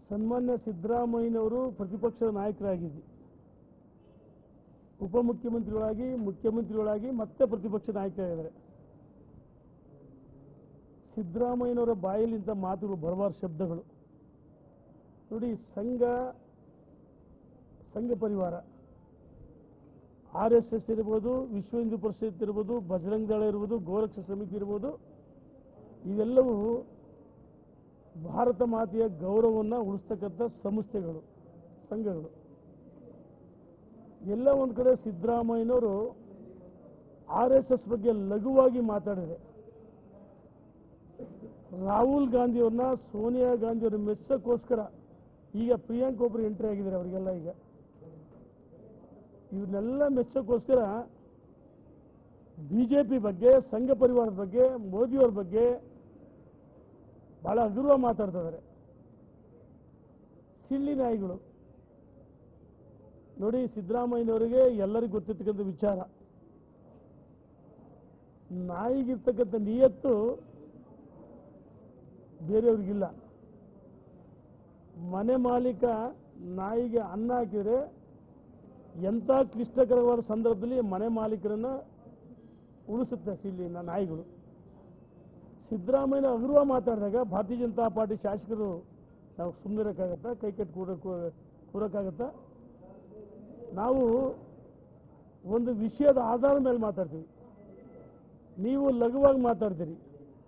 ಸನ್ಮಾನ್ಯ ಸಿದ್ದರಾಮಯ್ಯನವರು ಪ್ರತಿಪಕ್ಷದ ನಾಯಕರಾಗಿದ್ದರು ಉಪಮುಖ್ಯಮಂತ್ರಿಗಳಾಗಿ ಮುಖ್ಯಮಂತ್ರಿಗಳಾಗಿ ಮತ್ತೆ ಪ್ರತಿಪಕ್ಷ ನಾಯಕರಾಗಿದ್ದಾರೆ ಸಿದ್ದರಾಮಯ್ಯನವರ ಬಾಯಲ್ಲಿ ಇಂಥ ಮಾತುಗಳು ಬರಬಾರ ಶಬ್ದಗಳು ನೋಡಿ ಸಂಘ ಸಂಘ ಪರಿವಾರ ಆರ್ ಎಸ್ ಎಸ್ ಇರ್ಬೋದು ವಿಶ್ವ ಹಿಂದೂ ಪರಿಷತ್ ಇರ್ಬೋದು ಬಜರಂಗ ದಳ ಇರ್ಬೋದು ಗೋರಕ್ಷ ಸಮಿತಿ ಇರ್ಬೋದು ಇವೆಲ್ಲವೂ ಭಾರತ ಮಾತೆಯ ಗೌರವವನ್ನು ಉಳಿಸ್ತಕ್ಕಂಥ ಸಂಸ್ಥೆಗಳು ಸಂಘಗಳು ಎಲ್ಲ ಒಂದು ಕಡೆ ಸಿದ್ದರಾಮಯ್ಯನವರು ಆರ್ ಎಸ್ ಎಸ್ ಬಗ್ಗೆ ಲಘುವಾಗಿ ಮಾತಾಡಿದೆ ರಾಹುಲ್ ಗಾಂಧಿಯವ್ರನ್ನ ಸೋನಿಯಾ ಗಾಂಧಿಯವ್ರ ಮೆಚ್ಚಕ್ಕೋಸ್ಕರ ಈಗ ಪ್ರಿಯಾಂಕ್ ಒಬ್ರು ಎಂಟ್ರಿ ಆಗಿದ್ದಾರೆ ಅವರಿಗೆಲ್ಲ ಈಗ ಇವನ್ನೆಲ್ಲ ಮೆಚ್ಚಕ್ಕೋಸ್ಕರ ಬಿಜೆಪಿ ಬಗ್ಗೆ ಸಂಘ ಪರಿವಾರದ ಬಗ್ಗೆ ಮೋದಿಯವ್ರ ಬಗ್ಗೆ ಬಹಳ ಹಗುರವಾಗಿ ಮಾತಾಡ್ತಾ ಇದ್ದಾರೆ ಸಿಳ್ಳಿ ನಾಯಿಗಳು ನೋಡಿ ಸಿದ್ದರಾಮಯ್ಯನವರಿಗೆ ಎಲ್ಲರಿಗೂ ಗೊತ್ತಿರ್ತಕ್ಕಂಥ ವಿಚಾರ ನಾಯಿಗಿರ್ತಕ್ಕಂಥ ನಿಯತ್ತು ಬೇರೆಯವ್ರಿಗಿಲ್ಲ ಮನೆ ಮಾಲೀಕ ನಾಯಿಗೆ ಅನ್ನ ಹಾಕಿದರೆ ಎಂಥ ಕ್ಲಿಷ್ಟಕರವಾದ ಸಂದರ್ಭದಲ್ಲಿ ಮನೆ ಮಾಲೀಕರನ್ನ ಉಳಿಸುತ್ತೆ ಸಿಲ್ಲಿ ನ- ನಾಯಿಗಳು ಸಿದ್ದರಾಮಯ್ಯ ಅಗರ್ವ ಮಾತಾಡಿದಾಗ ಭಾರತೀಯ ಜನತಾ ಪಾರ್ಟಿ ಶಾಸಕರು ನಾವು ಸುಮ್ಮನಿರೋಕ್ಕಾಗತ್ತಾ ಕೈ ಕಟ್ಟಿ ಕೂರ ಕೂರೋಕ್ಕಾಗತ್ತಾ ನಾವು ಒಂದು ವಿಷಯದ ಆಧಾರದ ಮೇಲೆ ಮಾತಾಡ್ತೀವಿ ನೀವು ಲಘುವಾಗಿ ಮಾತಾಡ್ತೀರಿ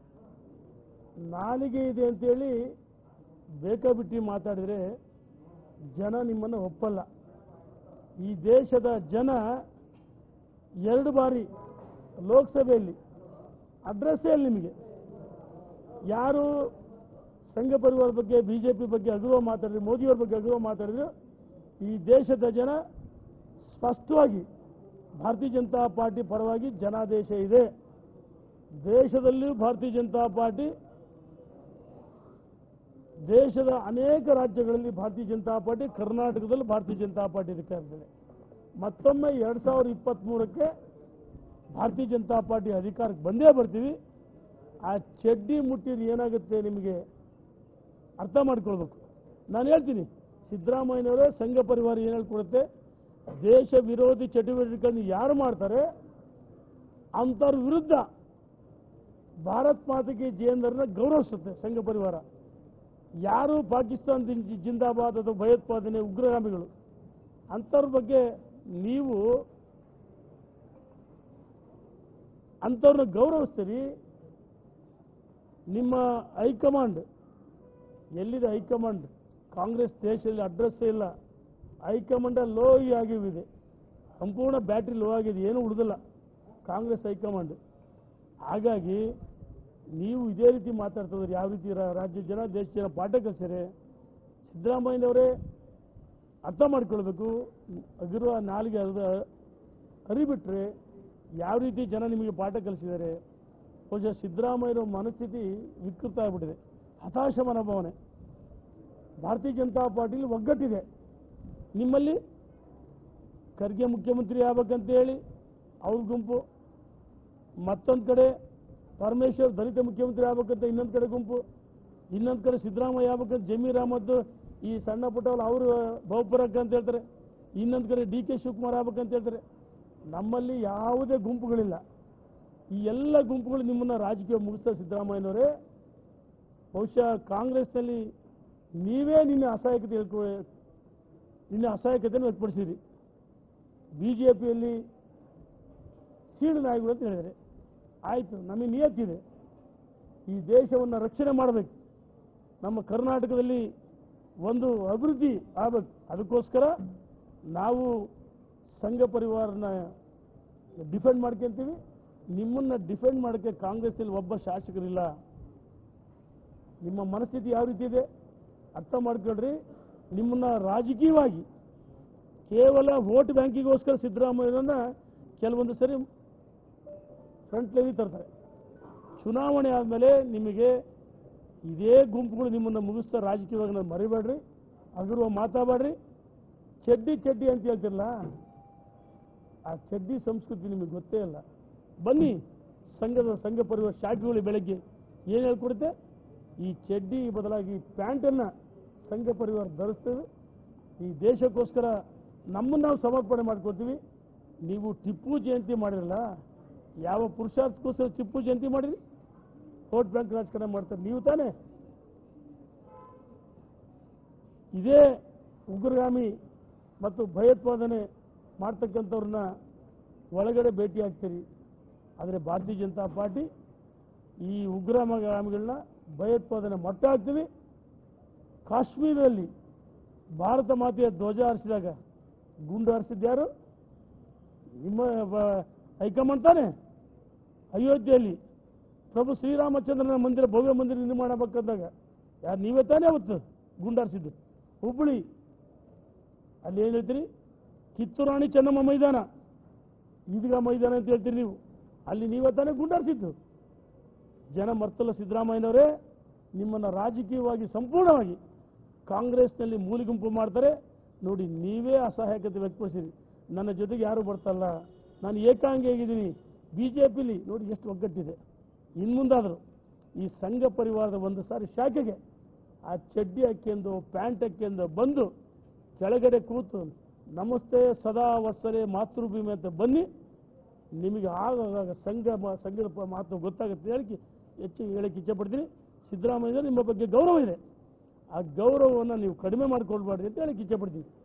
ನಾಲಿಗೆ ಇದೆ ಅಂತೇಳಿ ಬೇಕಾಬಿಟ್ಟಿ ಮಾತಾಡಿದರೆ ಜನ ನಿಮ್ಮನ್ನು ಒಪ್ಪಲ್ಲ ಈ ದೇಶದ ಜನ ಎರಡು ಬಾರಿ ಲೋಕಸಭೆಯಲ್ಲಿ ಅಡ್ರೆಸ್ಸೇ ಇಲ್ಲ ನಿಮಗೆ ಯಾರು ಸಂಘ ಪರಿವಾರ ಬಗ್ಗೆ ಬಿಜೆಪಿ ಬಗ್ಗೆ ಅಗುವ ಮಾತಾಡಿದ್ರು ಮೋದಿಯವ್ರ ಬಗ್ಗೆ ಅಗುವ ಮಾತಾಡಿದ್ರು ಈ ದೇಶದ ಜನ ಸ್ಪಷ್ಟವಾಗಿ ಭಾರತೀಯ ಜನತಾ ಪಾರ್ಟಿ ಪರವಾಗಿ ಜನಾದೇಶ ಇದೆ ದೇಶದಲ್ಲಿಯೂ ಭಾರತೀಯ ಜನತಾ ಪಾರ್ಟಿ ದೇಶದ ಅನೇಕ ರಾಜ್ಯಗಳಲ್ಲಿ ಭಾರತೀಯ ಜನತಾ ಪಾರ್ಟಿ ಕರ್ನಾಟಕದಲ್ಲಿ ಭಾರತೀಯ ಜನತಾ ಪಾರ್ಟಿ ಅಧಿಕಾರದಲ್ಲಿದೆ ಮತ್ತೊಮ್ಮೆ ಎರಡ್ ಸಾವಿರದ ಇಪ್ಪತ್ತ್ಮೂರಕ್ಕೆ ಭಾರತೀಯ ಜನತಾ ಪಾರ್ಟಿ ಅಧಿಕಾರಕ್ಕೆ ಬಂದೇ ಬರ್ತೀವಿ ಆ ಚಡ್ಡಿ ಮುಟ್ಟಿದ್ರೆ ಏನಾಗುತ್ತೆ ನಿಮಗೆ ಅರ್ಥ ಮಾಡ್ಕೊಳ್ಬೇಕು ನಾನು ಹೇಳ್ತೀನಿ ಸಿದ್ದರಾಮಯ್ಯನವರೇ ಸಂಘ ಪರಿವಾರ ಏನು ಹೇಳ್ಕೊಡುತ್ತೆ ದೇಶ ವಿರೋಧಿ ಚಟುವಟಿಕೆಗಳನ್ನು ಯಾರು ಮಾಡ್ತಾರೆ ಅಂಥವ್ರ ವಿರುದ್ಧ ಭಾರತ್ ಮಾತೆಗೆ ಜೇಂದರ್ನ ಗೌರವಿಸುತ್ತೆ ಸಂಘ ಪರಿವಾರ ಯಾರು ಪಾಕಿಸ್ತಾನ ಜಿನ್- ಜಿಂದಾಬಾದ್ ಅಥವಾ ಭಯೋತ್ಪಾದನೆ ಉಗ್ರಗಾಮಿಗಳು ಅಂಥವ್ರ ಬಗ್ಗೆ ನೀವು ಅಂಥವ್ರನ್ನ ಗೌರವಿಸ್ತೀರಿ ನಿಮ್ಮ ಹೈಕಮಾಂಡ್ ಎಲ್ಲಿದೆ ಹೈಕಮಾಂಡ್ ಕಾಂಗ್ರೆಸ್ ದೇಶದಲ್ಲಿ ಅಡ್ರೆಸ್ಸೇ ಇಲ್ಲ ಹೈಕಮಾಂಡ್ ಲೋ ಆಗಿವಿದೆ ಸಂಪೂರ್ಣ ಬ್ಯಾಟ್ರಿ ಲೋ ಆಗಿದೆ ಏನೂ ಉಳಿದಿಲ್ಲ ಕಾಂಗ್ರೆಸ್ ಹೈಕಮಾಂಡ್ ಹಾಗಾಗಿ ನೀವು ಇದೇ ರೀತಿ ಮಾತಾಡ್ತಿದ್ರೆ ಯಾವ ರೀತಿ ರಾ- ರಾಜ್ಯ ಜನ ದೇಶ ಜನ ಪಾಠ ಕಲಿಸ್ಯಾರೆ ಸಿದ್ದರಾಮಯ್ಯನವರೇ ಅರ್ಥ ಮಾಡ್ಕೊಳ್ಬೇಕು ಅಗಿರುವ ನಾಲಿಗೆ ಅರ್ಧ ಅರಿಬಿಟ್ರೆ ಯಾವ ರೀತಿ ಜನ ನಿಮಗೆ ಪಾಠ ಕಲಿಸಿದ್ದಾರೆ ಬಹುಶಃ ಸಿದ್ದರಾಮಯ್ಯರ ಮನಸ್ಥಿತಿ ವಿಕೃತ ಆಗಿಬಿಟ್ಟಿದೆ ಹತಾಶ ಮನೋಭಾವನೆ ಭಾರತೀಯ ಜನತಾ ಪಾರ್ಟಿಲಿ ಒಗ್ಗಟ್ಟಿದೆ ನಿಮ್ಮಲ್ಲಿ ಖರ್ಗೆ ಮುಖ್ಯಮಂತ್ರಿ ಆಗ್ಬೇಕಂತ ಹೇಳಿ ಅವ್ರ ಗುಂಪು ಮತ್ತೊಂದು ಕಡೆ ಪರಮೇಶ್ವರ್ ದಲಿತ ಮುಖ್ಯಮಂತ್ರಿ ಆಗ್ಬೇಕಂತ ಇನ್ನೊಂದು ಕಡೆ ಗುಂಪು ಇನ್ನೊಂದು ಕಡೆ ಸಿದ್ದರಾಮಯ್ಯ ಆಗ್ಬೇಕಂತ ಜಮೀರ್ ಅಹಮದ್ ಈ ಸಣ್ಣ ಪುಟ್ಟವಲ್ಲ ಅವರು ಬಹುಪರಕ್ಕ ಅಂತ ಹೇಳ್ತಾರೆ ಇನ್ನೊಂದು ಕಡೆ ಡಿ ಕೆ ಶಿವಕುಮಾರ್ ಆಗ್ಬೇಕಂತ ಹೇಳ್ತಾರೆ ನಮ್ಮಲ್ಲಿ ಯಾವುದೇ ಗುಂಪುಗಳಿಲ್ಲ ಈ ಎಲ್ಲ ಗುಂಪುಗಳು ನಿಮ್ಮನ್ನ ರಾಜಕೀಯ ಮುಗಿಸ್ತಾ ಸಿದ್ದರಾಮಯ್ಯನವರೇ ಬಹುಶಃ ಕಾಂಗ್ರೆಸ್ನಲ್ಲಿ ನೀವೇ ನಿನ್ನೆ ಅಸಹಾಯಕತೆ ಹೇಳ್ಕೊ ನಿನ್ನೆ ಅಸಹಾಯಕತೆಯನ್ನು ವ್ಯಕ್ತಪಡಿಸಿರಿ ಬಿ ಜೆ ಪಿಯಲ್ಲಿ ಸೀಳು ನಾಯಿಗಳು ಅಂತ ಹೇಳಿದರೆ ಆಯಿತು ನಮಗೆ ನಿಯತ್ತಿದೆ ಈ ದೇಶವನ್ನು ರಕ್ಷಣೆ ಮಾಡಬೇಕು ನಮ್ಮ ಕರ್ನಾಟಕದಲ್ಲಿ ಒಂದು ಅಭಿವೃದ್ಧಿ ಆಗಬೇಕು ಅದಕ್ಕೋಸ್ಕರ ನಾವು ಸಂಘ ಪರಿವಾರನ ಡಿಫೆಂಡ್ ಮಾಡ್ಕೊಂತೀವಿ ನಿಮ್ಮನ್ನ ಡಿಫೆಂಡ್ ಮಾಡೋಕ್ಕೆ ಕಾಂಗ್ರೆಸ್ನಲ್ಲಿ ಒಬ್ಬ ಶಾಸಕರಿಲ್ಲ ನಿಮ್ಮ ಮನಸ್ಥಿತಿ ಯಾವ ರೀತಿ ಇದೆ ಅರ್ಥ ಮಾಡ್ಕೊಳ್ರಿ ನಿಮ್ಮನ್ನ ರಾಜಕೀಯವಾಗಿ ಕೇವಲ ವೋಟ್ ಬ್ಯಾಂಕಿಗೋಸ್ಕರ ಸಿದ್ದರಾಮಯ್ಯನನ್ನ ಕೆಲವೊಂದು ಸರಿ ಫ್ರಂಟ್ ಲೈನಿಗೆ ತರ್ತಾರೆ ಚುನಾವಣೆ ಆದಮೇಲೆ ನಿಮಗೆ ಇದೇ ಗುಂಪುಗಳು ನಿಮ್ಮನ್ನು ಮುಗಿಸ್ತಾ ರಾಜಕೀಯವಾಗಿ ನಾವು ಮರಿಬೇಡ್ರಿ ಅಗಿರುವ ಮಾತಾಡಬೇಡ್ರಿ ಚಡ್ಡಿ ಚಡ್ಡಿ ಅಂತ ಹೇಳ್ತಿರಲ್ಲ ಆ ಚಡ್ಡಿ ಸಂಸ್ಕೃತಿ ನಿಮಗೆ ಗೊತ್ತೇ ಇಲ್ಲ ಬನ್ನಿ ಸಂಘದ ಸಂಘ ಪರಿವಾರ ಶಾಖೆಗಳು ಬೆಳಗ್ಗೆ ಏನು ಹೇಳ್ಕೊಡುತ್ತೆ ಈ ಚಡ್ಡಿ ಬದಲಾಗಿ ಪ್ಯಾಂಟನ್ನು ಸಂಘ ಪರಿವಾರ ಧರಿಸ್ತೇವೆ ಈ ದೇಶಕ್ಕೋಸ್ಕರ ನಮ್ಮನ್ನು ನಾವು ಸಮರ್ಪಣೆ ಮಾಡ್ಕೋತೀವಿ ನೀವು ಟಿಪ್ಪು ಜಯಂತಿ ಮಾಡಿರಲ್ಲ ಯಾವ ಪುರುಷಾರ್ಥಕ್ಕೋಸ್ಕರ ಟಿಪ್ಪು ಜಯಂತಿ ಮಾಡಿರಿ ವೋಟ್ ಬ್ಯಾಂಕ್ ರಾಜಕಾರಣ ಮಾಡ್ತಾರೆ ನೀವು ತಾನೇ ಇದೇ ಉಗ್ರಗಾಮಿ ಮತ್ತು ಭಯೋತ್ಪಾದನೆ ಮಾಡ್ತಕ್ಕಂಥವ್ರನ್ನ ಒಳಗಡೆ ಭೇಟಿ ಆಗ್ತೀರಿ ಆದರೆ ಭಾರತೀಯ ಜನತಾ ಪಾರ್ಟಿ ಈ ಉಗ್ರಗಾಮಿಗಳನ್ನ ಭಯೋತ್ಪಾದನೆ ಮಟ್ಟ ಹಾಕ್ತೀವಿ ಕಾಶ್ಮೀರದಲ್ಲಿ ಭಾರತ ಮಾತೆಯ ಧ್ವಜ ಹಾರಿಸಿದಾಗ ಗುಂಡು ಹಾರಿಸಿದ್ಯಾರು ನಿಮ್ಮ ಬ- ಹೈಕಮಾಂಡ್ ತಾನೆ ಅಯೋಧ್ಯೆಯಲ್ಲಿ ಪ್ರಭು ಶ್ರೀರಾಮಚಂದ್ರನ ಮಂದಿರ ಭವ್ಯ ಮಂದಿರ ನಿರ್ಮಾಣ ಮಾಡಬೇಕಂದಾಗ ಯಾರು ನೀವೇ ತಾನೇ ಅವತ್ತು ಗುಂಡಾರಿಸಿದ್ದು ಹುಬ್ಬಳ್ಳಿ ಅಲ್ಲಿ ಏನು ಹೇಳ್ತೀರಿ ಕಿತ್ತೂರಾಣಿ ಚೆನ್ನಮ್ಮ ಮೈದಾನ ಈದ್ಗಾ ಮೈದಾನ ಅಂತ ಹೇಳ್ತೀರಿ ನೀವು ಅಲ್ಲಿ ನೀವೇ ತಾನೇ ಗುಂಡಾರಿಸಿದ್ದು ಜನ ಮರ್ತಲ್ಲ ಸಿದ್ದರಾಮಯ್ಯನವರೇ ನಿಮ್ಮನ್ನು ರಾಜಕೀಯವಾಗಿ ಸಂಪೂರ್ಣವಾಗಿ ಕಾಂಗ್ರೆಸ್ನಲ್ಲಿ ಮೂಲಿಗುಂಪು ಮಾಡ್ತಾರೆ ನೋಡಿ ನೀವೇ ಅಸಹಾಯಕತೆ ವ್ಯಕ್ತಪಡಿಸಿರಿ ನನ್ನ ಜೊತೆಗೆ ಯಾರು ಬರ್ತಲ್ಲ ನಾನು ಏಕಾಂಗಿ ಆಗಿದ್ದೀನಿ ಬಿ ಜೆ ಪಿಲಿ ನೋಡಿ ಎಷ್ಟು ಒಗ್ಗಟ್ಟಿದೆ ಇನ್ನು ಮುಂದಾದರೂ ಈ ಸಂಘ ಪರಿವಾರದ ಒಂದು ಸಾರಿ ಶಾಖೆಗೆ ಆ ಚಡ್ಡಿ ಹಾಕ್ಯಂದು ಪ್ಯಾಂಟ್ ಹಾಕ್ಯಂದು ಬಂದು ಕೆಳಗಡೆ ಕೂತು ನಮಸ್ತೆ ಸದಾ ವತ್ಸರೆ ಮಾತೃಭೂಮಿ ಅಂತ ಬನ್ನಿ ನಿಮಗೆ ಆಗಾಗ ಸಂಘ ಮ- ಸಂಘದ ಪ- ಮಾತು ಗೊತ್ತಾಗುತ್ತೆ ಹೇಳಿ ಹೆಚ್ಚು ಹೇಳಕ್ಕೆ ಇಚ್ಛೆಪಡ್ತೀನಿ ಸಿದ್ದರಾಮಯ್ಯ ನಿಮ್ಮ ಬಗ್ಗೆ ಗೌರವ ಇದೆ ಆ ಗೌರವವನ್ನು ನೀವು ಕಡಿಮೆ ಮಾಡ್ಕೊಳ್ಬಾರ್ದು ಅಂತ ಹೇಳಕ್ಕೆ ಇಚ್ಛೆಪಡ್ತೀನಿ